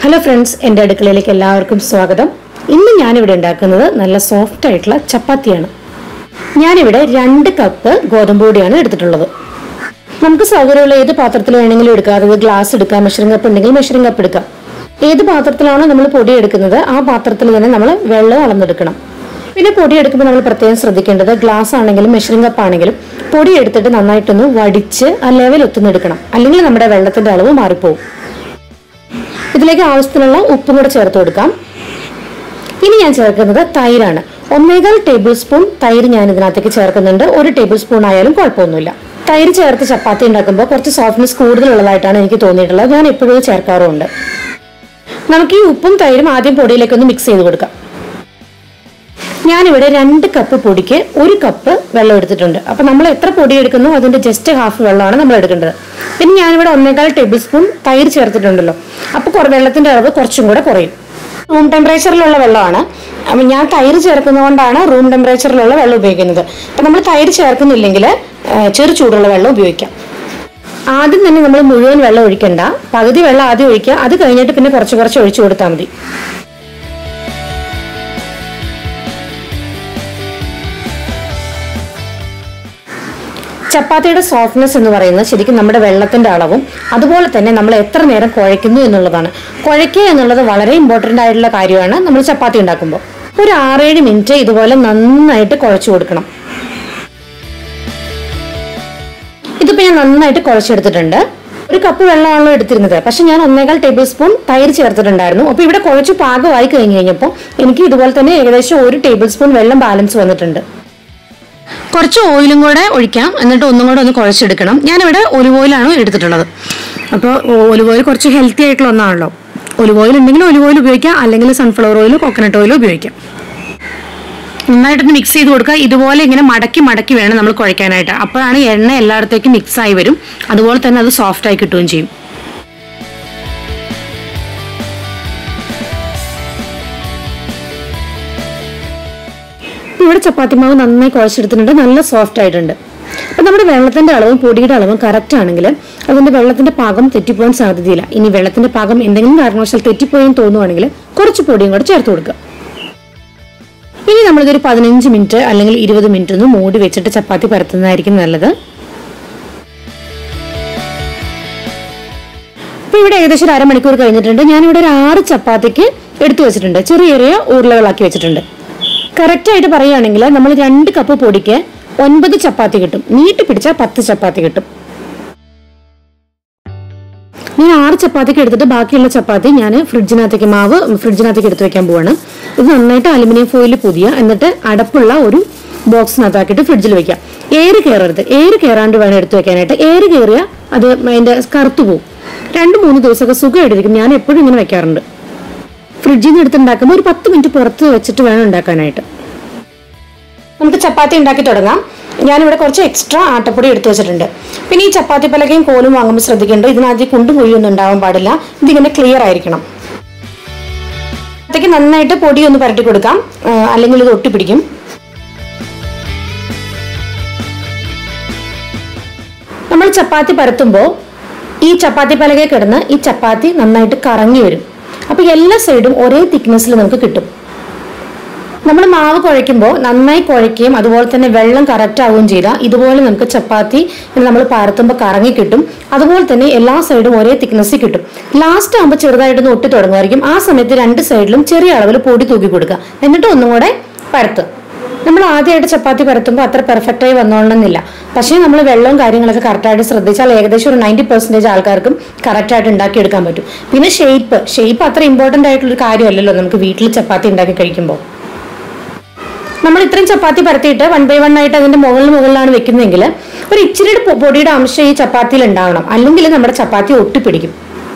hello friends എൻ്റെ അടുക്കളയിലേക്ക് എല്ലാവർക്കും സ്വാഗതം ഇന്ന് ഞാനിവിടെ ഉണ്ടാക്കുന്നത് നല്ല സോഫ്റ്റ് ആയിട്ടുള്ള ചപ്പാത്തിയാണ് ഞാനിവിടെ രണ്ട് കപ്പ് ഗോതമ്പ് പൊടിയാണ് എടുത്തിട്ടുള്ളത് നമുക്ക് സൗകര്യമുള്ള ഏത് പാത്രത്തിൽ വേണമെങ്കിലും എടുക്കാം അതായത് ഗ്ലാസ് എടുക്കാം മെഷറിംഗ് കപ്പ് ഉണ്ടെങ്കിൽ മെഷറിംഗ് കപ്പ് എടുക്കാം ഏത് പാത്രത്തിലാണോ നമ്മൾ പൊടി എടുക്കുന്നത് ആ പാത്രത്തിൽ തന്നെ നമ്മൾ വെള്ളം അളന്നെടുക്കണം പിന്നെ പൊടി എടുക്കുമ്പോൾ നമ്മൾ പ്രത്യേകം ശ്രദ്ധിക്കേണ്ടത് ഗ്ലാസ് ആണെങ്കിലും മെഷറിംഗ് കപ്പ് ആണെങ്കിലും പൊടി എടുത്തിട്ട് നന്നായിട്ടൊന്ന് വടിച്ച് ആ ലെവൽ ഒത്തുന്നെടുക്കണം അല്ലെങ്കിൽ നമ്മുടെ വെള്ളത്തിന്റെ അളവ് മാറിപ്പോകും ഇതിലേക്ക് ആവശ്യത്തിനുള്ള ഉപ്പും കൂടെ ചേർത്ത് കൊടുക്കാം ഇനി ഞാൻ ചേർക്കുന്നത് തൈരാണ് ഒന്നേകാൽ ടേബിൾ സ്പൂൺ തൈര് ഞാൻ ഇതിനകത്തേക്ക് ചേർക്കുന്നുണ്ട് ഒരു ടേബിൾ സ്പൂൺ ആയാലും കുഴപ്പമൊന്നുമില്ല തൈര് ചേർത്ത് ചപ്പാത്തി ഉണ്ടാക്കുമ്പോൾ കുറച്ച് സോഫ്റ്റ്നെസ് കൂടുതലുള്ളതായിട്ടാണ് എനിക്ക് തോന്നിയിട്ടുള്ളത് ഞാൻ എപ്പോഴും ഇത് ചേർക്കാറുമുണ്ട് നമുക്ക് ഈ ഉപ്പും തൈരും ആദ്യം പൊടിയിലേക്ക് ഒന്ന് മിക്സ് ചെയ്ത് കൊടുക്കാം ഞാനിവിടെ രണ്ട് കപ്പ് പൊടിക്ക് ഒരു കപ്പ് വെള്ളം എടുത്തിട്ടുണ്ട് അപ്പൊ നമ്മൾ എത്ര പൊടി എടുക്കുന്നു അതിന്റെ ജസ്റ്റ് ഹാഫ് വെള്ളമാണ് നമ്മൾ എടുക്കേണ്ടത് പിന്നെ ഞാനിവിടെ ഒന്നേകാൽ ടേബിൾ സ്പൂൺ തൈര് ചേർത്തിട്ടുണ്ടല്ലോ അപ്പൊ കുറ- വെള്ളത്തിന്റെ അളവ് കുറച്ചും കൂടെ കുറയും റൂം ടെമ്പറേച്ചറിലുള്ള വെള്ളമാണ് അപ്പൊ ഞാൻ തൈര് ചേർക്കുന്നതുകൊണ്ടാണ് റൂം ടെമ്പറേച്ചറിലുള്ള വെള്ളം ഉപയോഗിക്കുന്നത് അപ്പൊ നമ്മൾ തൈര് ചേർക്കുന്നില്ലെങ്കിൽ ചെറു ചൂടുള്ള വെള്ളം ഉപയോഗിക്കാം ആദ്യം തന്നെ നമ്മൾ മുഴുവൻ വെള്ളം ഒഴിക്കണ്ട പകുതി വെള്ളം ആദ്യം ഒഴിക്കുക അത് കഴിഞ്ഞിട്ട് പിന്നെ കുറച്ച് കുറച്ച് ഒഴിച്ചു കൊടുത്താൽ മതി ചപ്പാത്തിയുടെ സോഫ്റ്റ്നെസ് എന്ന് പറയുന്നത് ശരിക്കും നമ്മുടെ വെള്ളത്തിന്റെ അളവും അതുപോലെ തന്നെ നമ്മൾ എത്ര നേരം കുഴയ്ക്കുന്നു എന്നുള്ളതാണ് കുഴയ്ക്കുക എന്നുള്ളത് വളരെ ഇമ്പോർട്ടന്റ് ആയിട്ടുള്ള കാര്യമാണ് നമ്മൾ ചപ്പാത്തി ഉണ്ടാക്കുമ്പോൾ ഒരു ആറേഴ് മിനിറ്റ് ഇതുപോലെ നന്നായിട്ട് കുഴച്ചു കൊടുക്കണം ഇതിപ്പോ ഞാൻ നന്നായിട്ട് കുഴച്ചെടുത്തിട്ടുണ്ട് ഒരു കപ്പ് വെള്ളമാണല്ലോ എടുത്തിരുന്നത് പക്ഷെ ഞാൻ ഒന്നേകാൽ ടേബിൾ സ്പൂൺ തൈര് ചേർത്തിട്ടുണ്ടായിരുന്നു അപ്പൊ ഇവിടെ കുഴച്ച് പാകമായി കഴിഞ്ഞ് കഴിഞ്ഞപ്പോൾ എനിക്ക് ഇതുപോലെ തന്നെ ഏകദേശം ഒരു ടേബിൾ സ്പൂൺ വെള്ളം ബാലൻസ് വന്നിട്ടുണ്ട് കുറച്ച് ഓയിലും കൂടെ ഒഴിക്കാം എന്നിട്ട് ഒന്നും കൂടെ ഒന്ന് കുഴച്ചെടുക്കണം ഞാനിവിടെ ഒലിവ് ഓയിലാണ് എടുത്തിട്ടുള്ളത് അപ്പോൾ ഒലിവ് ഓയിൽ കുറച്ച് ഹെൽത്തി ആയിട്ടുള്ള ഒന്നാണല്ലോ ഒലിവ് ഓയിൽ ഉണ്ടെങ്കിൽ ഒലിവ് ഓയിൽ ഉപയോഗിക്കാം അല്ലെങ്കിൽ സൺഫ്ലവർ ഓയിൽ കോക്കനട്ട് ഓയിൽ ഉപയോഗിക്കാം നന്നായിട്ടൊന്ന് മിക്സ് ചെയ്ത് കൊടുക്കുക ഇതുപോലെ ഇങ്ങനെ മടക്കി മടക്കി വേണം നമ്മൾ കുഴയ്ക്കാനായിട്ട് അപ്പോഴാണ് എണ്ണ എല്ലായിടത്തേക്കും മിക്സ് ആയി വരും അതുപോലെ തന്നെ അത് സോഫ്റ്റ് ആയി കിട്ടുകയും ചെയ്യും ഇപ്പൊ ഇവിടെ ചപ്പാത്തി മാവ് നന്നായി കുഴച്ചെടുത്തിട്ടുണ്ട് നല്ല സോഫ്റ്റ് ആയിട്ടുണ്ട് അപ്പൊ നമ്മുടെ വെള്ളത്തിന്റെ അളവും പൊടിയുടെ അളവും കറക്റ്റ് ആണെങ്കിൽ അതിന്റെ വെള്ളത്തിന്റെ പാകം തെറ്റിപ്പോകാൻ സാധ്യതയില്ല ഇനി വെള്ളത്തിന്റെ പാകം എന്തെങ്കിലും കാരണവശാൽ തെറ്റിപ്പോയെന്ന് തോന്നുവാണെങ്കിൽ കുറച്ച് പൊടിയും കൂടെ ചേർത്ത് കൊടുക്കുക ഇനി നമ്മളിതൊരു പതിനഞ്ച് മിനിറ്റ് അല്ലെങ്കിൽ ഇരുപത് മിനിറ്റ് ഒന്ന് മൂടി വെച്ചിട്ട് ചപ്പാത്തി പരത്തുന്നതായിരിക്കും നല്ലത് ഇപ്പൊ ഇവിടെ ഏകദേശം ഒരു അരമണിക്കൂർ കഴിഞ്ഞിട്ടുണ്ട് ഞാനിവിടെ ഒരു ആറ് ചപ്പാത്തിക്ക് എടുത്തു വെച്ചിട്ടുണ്ട് ചെറിയ ചെറിയ ഉരുളകളാക്കി വെച്ചിട്ടുണ്ട് കറക്റ്റ് ആയിട്ട് പറയുകയാണെങ്കിൽ നമ്മൾ രണ്ട് കപ്പ് പൊടിക്ക് ഒൻപത് ചപ്പാത്തി കിട്ടും നീട്ടി പിടിച്ചാൽ പത്ത് ചപ്പാത്തി കിട്ടും ഞാൻ ആറ് ചപ്പാത്തിക്ക് എടുത്തിട്ട് ബാക്കിയുള്ള ചപ്പാത്തി ഞാൻ ഫ്രിഡ്ജിനകത്തേക്ക് മാവ് ഫ്രിഡ്ജിനകത്തേക്ക് എടുത്തു വെക്കാൻ പോവാണ് ഇത് നന്നായിട്ട് അലുമിനിയം ഫോയിൽ പുതിയ എന്നിട്ട് അടപ്പുള്ള ഒരു ബോക്സിനകത്താക്കിയിട്ട് ഫ്രിഡ്ജിൽ വെക്കാം ഏറ് കയറരുത് ഏറ് കയറാണ്ട് വേണം എടുത്തു വെക്കാനായിട്ട് ഏറ് കയറിയ അത് അതിന്റെ കറുത്തു പോകും രണ്ട് മൂന്ന് ദിവസമൊക്കെ സുഖമായിട്ടിരിക്കും ഞാൻ എപ്പോഴും ഇങ്ങനെ വെക്കാറുണ്ട് ഫ്രിഡ്ജിൽ നിന്ന് എടുത്തുണ്ടാക്കുമ്പോൾ ഒരു പത്ത് മിനിറ്റ് പുറത്ത് വെച്ചിട്ട് വേണം ഉണ്ടാക്കാനായിട്ട് നമുക്ക് ചപ്പാത്തി ഉണ്ടാക്കി തുടങ്ങാം ഞാനിവിടെ കുറച്ച് എക്സ്ട്രാ ആട്ടപ്പൊടി എടുത്തു വെച്ചിട്ടുണ്ട് പിന്നെ ഈ ചപ്പാത്തി പലകയും കോലും വാങ്ങുമ്പോൾ ശ്രദ്ധിക്കേണ്ടത് ഇതിനകത്ത് കുണ്ടും കുഴിയൊന്നും ഉണ്ടാവാൻ പാടില്ല ഇതിങ്ങനെ ക്ലിയർ ആയിരിക്കണം അത്തേക്ക് നന്നായിട്ട് പൊടി ഒന്ന് പരട്ടി കൊടുക്കാം ആ, അല്ലെങ്കിൽ ഇത് ഒട്ടിപ്പിടിക്കും നമ്മൾ ചപ്പാത്തി പരത്തുമ്പോൾ ഈ ചപ്പാത്തി പലകയെ കിടന്ന് ഈ ചപ്പാത്തി നന്നായിട്ട് കറങ്ങി വരും അപ്പൊ എല്ലാ സൈഡും ഒരേ തിക്നെസ്സിൽ നമുക്ക് കിട്ടും നമ്മൾ മാവ് കുഴയ്ക്കുമ്പോൾ നന്നായി കുഴയ്ക്കുകയും അതുപോലെ തന്നെ വെള്ളം കറക്റ്റ് ആവുകയും ചെയ്താൽ ഇതുപോലെ നമുക്ക് ചപ്പാത്തി നമ്മൾ പരത്തുമ്പോൾ കറങ്ങി കിട്ടും അതുപോലെ തന്നെ എല്ലാ സൈഡും ഒരേ തിക്നെസ്സിൽ കിട്ടും ലാസ്റ്റ് ആകുമ്പോൾ ചെറുതായിട്ടൊന്ന് ഒട്ടി തുടങ്ങുമായിരിക്കും ആ സമയത്ത് രണ്ട് സൈഡിലും ചെറിയ അളവിൽ പൊടി തൂക്കി കൊടുക്കുക എന്നിട്ട് ഒന്നും കൂടെ പരത്തുക നമ്മൾ ആദ്യമായിട്ട് ചപ്പാത്തി പരത്തുമ്പോൾ അത്ര പെർഫെക്റ്റ് ആയി വന്നോളണമെന്നില്ല പക്ഷേ നമ്മൾ വെള്ളവും കാര്യങ്ങളൊക്കെ കറക്റ്റായിട്ട് ശ്രദ്ധിച്ചാൽ ഏകദേശം ഒരു നയൻറ്റി പെർസെൻറ്റേജ് ആൾക്കാർക്കും കറക്റ്റായിട്ട് ഉണ്ടാക്കിയെടുക്കാൻ പറ്റും പിന്നെ ഷേപ്പ് ഷേപ്പ് അത്ര ഇമ്പോർട്ടൻ്റ് ആയിട്ടുള്ളൊരു കാര്യമല്ലല്ലോ നമുക്ക് വീട്ടിൽ ചപ്പാത്തി ഉണ്ടാക്കി കഴിക്കുമ്പോൾ നമ്മൾ ഇത്രയും ചപ്പാത്തി പരത്തിയിട്ട് വൺ ബൈ വൺ ആയിട്ട് അതിന്റെ മുകളിൽ മുകളിലാണ് വെക്കുന്നതെങ്കിൽ ഒരു ഇച്ചിരി പൊ- പൊടിയുടെ അംശം ഈ ചപ്പാത്തിയിൽ ഉണ്ടാവണം അല്ലെങ്കിൽ നമ്മുടെ ചപ്പാത്തി ഒട്ടിപ്പിടിക്കും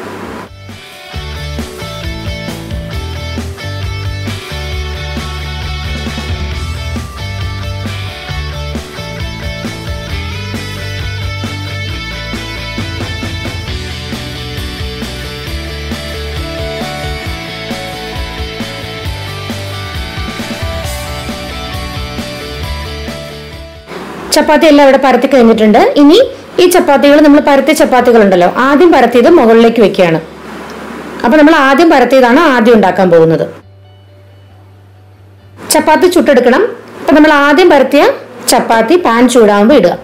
ചപ്പാത്തി എല്ലാം ഇവിടെ പരത്തി കഴിഞ്ഞിട്ടുണ്ട് ഇനി ഈ ചപ്പാത്തികൾ നമ്മൾ പരത്തിയ ചപ്പാത്തികൾ ഉണ്ടല്ലോ ആദ്യം പരത്തിയത് മുകളിലേക്ക് വെക്കുകയാണ് അപ്പൊ നമ്മൾ ആദ്യം പരത്തിയതാണ് ആദ്യം ഉണ്ടാക്കാൻ പോകുന്നത് ചപ്പാത്തി ചുട്ടെടുക്കണം അപ്പൊ നമ്മൾ ആദ്യം പരത്തിയ ചപ്പാത്തി പാൻ ചൂടാകുമ്പോൾ ഇടുക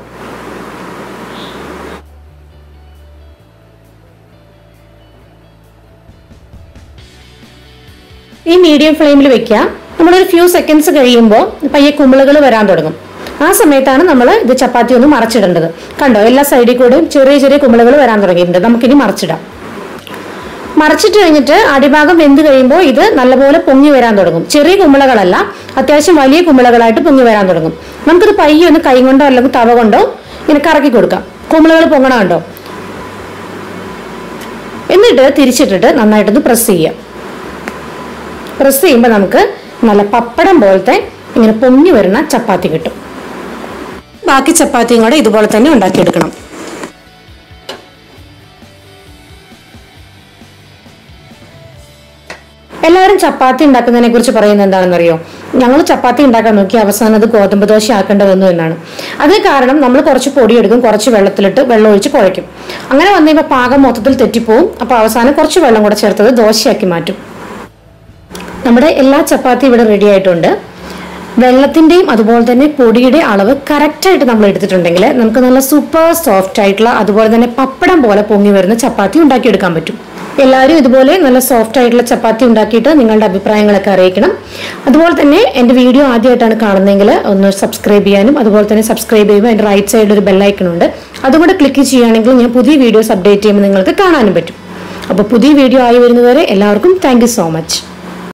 ഈ മീഡിയം ഫ്ലെയിമിൽ വെക്കുക നമ്മളൊരു ഫ്യൂ സെക്കൻഡ്സ് കഴിയുമ്പോൾ പയ്യെ കുമിളകൾ വരാൻ തുടങ്ങും ആ സമയത്താണ് നമ്മൾ ഇത് ചപ്പാത്തി ഒന്ന് മറച്ചിടേണ്ടത് കണ്ടോ എല്ലാ സൈഡിൽ കൂടെയും ചെറിയ ചെറിയ കുമിളകൾ വരാൻ തുടങ്ങിയിട്ടുണ്ട് നമുക്കിനി മറച്ചിടാം മറച്ചിട്ട് കഴിഞ്ഞിട്ട് അടിഭാഗം വെന്ത് കഴിയുമ്പോൾ ഇത് നല്ലപോലെ പൊങ്ങി വരാൻ തുടങ്ങും ചെറിയ കുമിളകളല്ല അത്യാവശ്യം വലിയ കുമിളകളായിട്ട് പൊങ്ങി വരാൻ തുടങ്ങും നമുക്കിത് പയ്യെ ഒന്ന് കൈ കൊണ്ടോ അല്ലെങ്കിൽ തവ കൊണ്ടോ ഇങ്ങനെ കറക്കി കൊടുക്കാം കുമിളകൾ പൊങ്ങണ കണ്ടോ എന്നിട്ട് തിരിച്ചിട്ടിട്ട് നന്നായിട്ടൊന്ന് പ്രസ് ചെയ്യാം പ്രസ് ചെയ്യുമ്പോൾ നമുക്ക് നല്ല പപ്പടം പോലത്തെ ഇങ്ങനെ പൊങ്ങി വരുന്ന ചപ്പാത്തി കിട്ടും ബാക്കി ചപ്പാത്തിയും കൂടെ ഇതുപോലെ തന്നെ ഉണ്ടാക്കിയെടുക്കണം എല്ലാവരും ചപ്പാത്തി ഉണ്ടാക്കുന്നതിനെ കുറിച്ച് പറയുന്നത് എന്താണെന്നറിയോ ഞങ്ങൾ ചപ്പാത്തി ഉണ്ടാക്കാൻ നോക്കി അവസാനം അത് ഗോതമ്പ് ദോശ ആക്കേണ്ടി വന്നു എന്നാണ് അതിന് കാരണം നമ്മൾ കുറച്ച് പൊടി എടുക്കും കുറച്ച് വെള്ളത്തിലിട്ട് വെള്ളം ഒഴിച്ച് കുഴയ്ക്കും അങ്ങനെ വന്നു കഴിയുമ്പോൾ പാകം മൊത്തത്തിൽ തെറ്റിപ്പോവും അപ്പോൾ അവസാനം കുറച്ച് വെള്ളം കൂടെ ചേർത്തത് ദോശയാക്കി മാറ്റും നമ്മുടെ എല്ലാ ചപ്പാത്തി ഇവിടെ റെഡി ആയിട്ടുണ്ട് വെള്ളത്തിന്റെയും അതുപോലെ തന്നെ പൊടിയുടെ അളവ് കറക്റ്റായിട്ട് നമ്മൾ എടുത്തിട്ടുണ്ടെങ്കിൽ നമുക്ക് നല്ല സൂപ്പർ സോഫ്റ്റ് ആയിട്ടുള്ള അതുപോലെ തന്നെ പപ്പടം പോലെ പൊങ്ങി വരുന്ന ചപ്പാത്തി ഉണ്ടാക്കിയെടുക്കാൻ പറ്റും എല്ലാവരും ഇതുപോലെ നല്ല സോഫ്റ്റ് ആയിട്ടുള്ള ചപ്പാത്തി ഉണ്ടാക്കിയിട്ട് നിങ്ങളുടെ അഭിപ്രായങ്ങളൊക്കെ അറിയിക്കണം അതുപോലെ തന്നെ എൻ്റെ വീഡിയോ ആദ്യമായിട്ടാണ് കാണുന്നതെങ്കിൽ ഒന്ന് സബ്സ്ക്രൈബ് ചെയ്യാനും അതുപോലെ തന്നെ സബ്സ്ക്രൈബ് ചെയ്യുമ്പോൾ എൻ്റെ റൈറ്റ് സൈഡിൽ ഒരു ബെല്ലൈക്കൺ ഉണ്ട് അതും കൂടെ ക്ലിക്ക് ചെയ്യുകയാണെങ്കിൽ ഞാൻ പുതിയ വീഡിയോസ് അപ്ഡേറ്റ് ചെയ്യുമ്പോൾ നിങ്ങൾക്ക് കാണാനും പറ്റും അപ്പോൾ പുതിയ വീഡിയോ ആയി വരുന്നതുവരെ എല്ലാവർക്കും താങ്ക് സോ മച്ച്